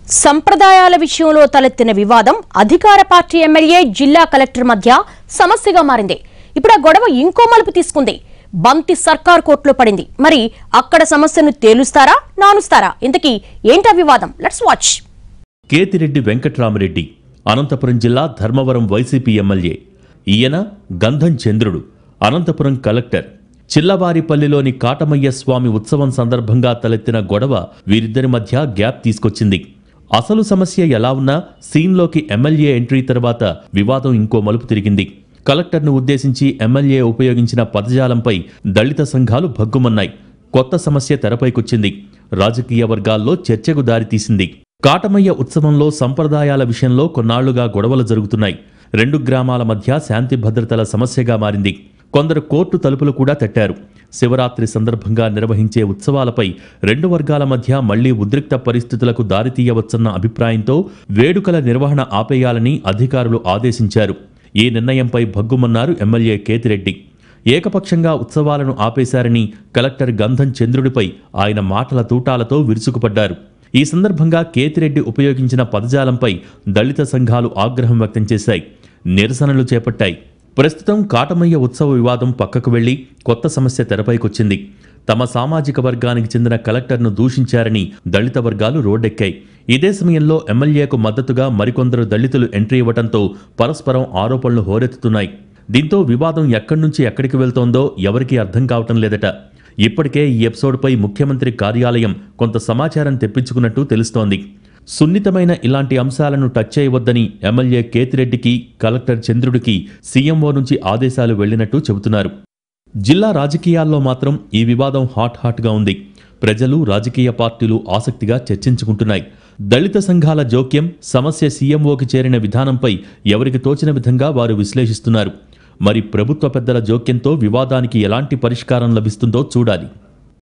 సంప్రదాయాల విషయంలో తలెత్తిన వివాదం అధికార పార్టీ ఎమ్మెల్యే జిల్లా కలెక్టర్ మధ్య సమస్యగా మారింది ఇప్పుడు ఆ గొడవ ఇంకో మలుపు తీసుకుంది బంతి సర్కార్ కోర్టులో పడింది మరి అక్కడ సమస్యను తేలుస్తారా నానుస్తారా ఇంతకీ ఏంటా వివాదం లెట్స్ వాచ్ కేతిరెడ్డి వెంకట్రామరెడ్డి అనంతపురం జిల్లా ధర్మవరం వైసీపీ ఎమ్మెల్యే ఈయన గంధం చంద్రుడు అనంతపురం కలెక్టర్ చిల్లవారిపల్లిలోని కాటమయ్య స్వామి ఉత్సవం సందర్భంగా తలెత్తిన గొడవ వీరిద్దరి మధ్య గ్యాప్ తీసుకొచ్చింది అసలు సమస్య ఎలా ఉన్నా సీన్లోకి ఎమ్మెల్యే ఎంట్రీ తర్వాత వివాదం ఇంకో మలుపు తిరిగింది కలెక్టర్ను ఉద్దేశించి ఎమ్మెల్యే ఉపయోగించిన పదజాలంపై దళిత సంఘాలు భగ్గుమన్నాయి కొత్త సమస్య తెరపైకొచ్చింది రాజకీయ వర్గాల్లో చర్చకు దారితీసింది కాటమయ్య ఉత్సవంలో సంప్రదాయాల విషయంలో కొన్నాళ్లుగా గొడవలు జరుగుతున్నాయి రెండు గ్రామాల మధ్య శాంతి భద్రతల సమస్యగా మారింది కొందరు కోర్టు తలుపులు కూడా తట్టారు శివరాత్రి సందర్భంగా నిర్వహించే ఉత్సవాలపై రెండు వర్గాల మధ్య మళ్లీ ఉద్రిక్త పరిస్థితులకు దారితీయవచ్చన్న అభిప్రాయంతో వేడుకల నిర్వహణ ఆపేయాలని అధికారులు ఆదేశించారు ఈ నిర్ణయంపై భగ్గుమన్నారు ఎమ్మెల్యే కేతిరెడ్డి ఏకపక్షంగా ఉత్సవాలను ఆపేశారని కలెక్టర్ గంధం చంద్రుడిపై ఆయన మాటల తూటాలతో విరుచుకుపడ్డారు ఈ సందర్భంగా కేతిరెడ్డి ఉపయోగించిన పదజాలంపై దళిత సంఘాలు ఆగ్రహం వ్యక్తం చేశాయి నిరసనలు చేపట్టాయి ప్రస్తుతం కాటమయ్య ఉత్సవ వివాదం పక్కకు వెళ్లి కొత్త సమస్య తెరపైకొచ్చింది తమ సామాజిక వర్గానికి చెందిన కలెక్టర్ను దూషించారని దళిత వర్గాలు రోడ్డెక్కాయి ఇదే సమయంలో ఎమ్మెల్యేకు మద్దతుగా మరికొందరు దళితులు ఎంట్రీ ఇవ్వడంతో పరస్పరం ఆరోపణలు హోరెత్తుతున్నాయి దీంతో వివాదం ఎక్కడి నుంచి ఎక్కడికి వెళ్తోందో ఎవరికీ అర్థం కావటం లేదట ఇప్పటికే ఈ ఎపిసోడ్పై ముఖ్యమంత్రి కార్యాలయం కొంత సమాచారం తెప్పించుకున్నట్టు తెలుస్తోంది సున్నితమైన ఇలాంటి అంశాలను టచ్ చేయవద్దని ఎమ్మెల్యే కేతిరెడ్డికి కలెక్టర్ చంద్రుడికి సీఎంఓ నుంచి ఆదేశాలు వెళ్లినట్టు చెబుతున్నారు జిల్లా రాజకీయాల్లో మాత్రం ఈ వివాదం హాట్ హాట్గా ఉంది ప్రజలు రాజకీయ పార్టీలు ఆసక్తిగా చర్చించుకుంటున్నాయి దళిత సంఘాల జోక్యం సమస్య సీఎంఓకి చేరిన విధానంపై ఎవరికి తోచిన విధంగా వారు విశ్లేషిస్తున్నారు మరి ప్రభుత్వ పెద్దల జోక్యంతో వివాదానికి ఎలాంటి పరిష్కారం లభిస్తుందో చూడాలి